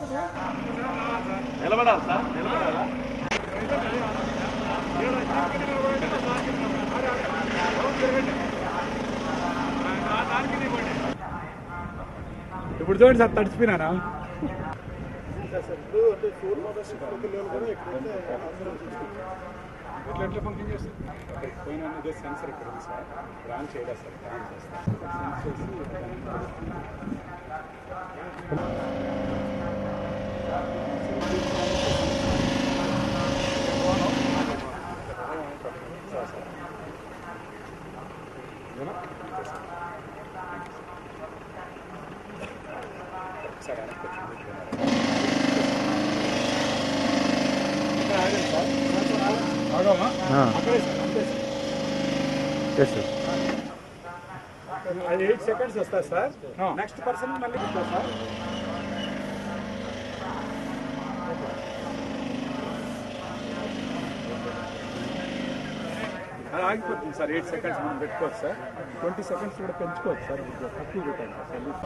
నిలబడాలి సార్ నిలబడాలా ఇప్పుడు చూడండి సార్ తడిచిపోయినానా ఎట్లా ఎట్లా ఫంక్షన్ చేస్తుంది పోయిన ఇదే సెన్సర్ ఇక్కడ ఉంది సార్ రాన్ చేయలేదు సార్ రాన్ చేస్తాం సెన్స్ చేసి దాన్ని ఒకసారి వెనక్కి వచ్చింది. ఇక్కడ ఆగండి సార్. ఆగామా? అక్కడే సార్, అంతే సార్. అది ఎయిట్ సెకండ్స్ వస్తుంది సార్ నెక్స్ట్ పర్సన్ మళ్ళీ వస్తుంది సార్ అది ఆగిపోతుంది సార్ ఎయిట్ సెకండ్స్ మనం పెట్టుకోవచ్చు సార్ ట్వంటీ సెకండ్స్ కూడా పెంచుకోవచ్చు సార్ ఇప్పుడు తక్కువ పెట్టండి సార్ సర్వీస్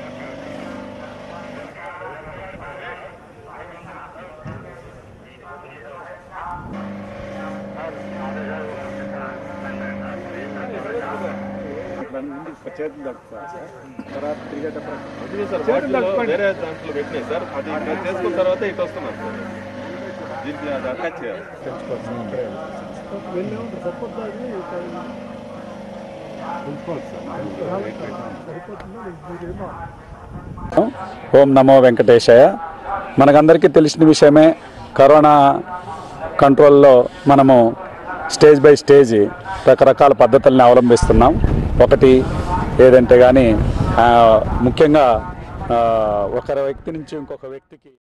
దాని నుండి చేతులు తగ్గుతారు సార్ తర్వాత తిరిగేటప్పుడు ఇది సార్ చేతులు వాటిలో తడుపుకోండి. వేరే దాంట్లో పెట్టినాయి సార్ అది ఇక్కడ చేసుకున్న తర్వాత ఇటు వస్తున్నాం సార్ దీనికి అది అటాచ్ చేయాలి పెంచుకోవచ్చు అక్కడే ఓం నమో వెంకటేశాయ మనకందరికీ తెలిసిన విషయమే కరోనా కంట్రోల్లో మనము స్టేజ్ బై స్టేజ్ రకరకాల పద్ధతుల్ని అవలంబిస్తున్నాం ఒకటి ఏదంటే కానీ ముఖ్యంగా ఆ, ఒక వ్యక్తి నుంచి ఇంకొక వ్యక్తికి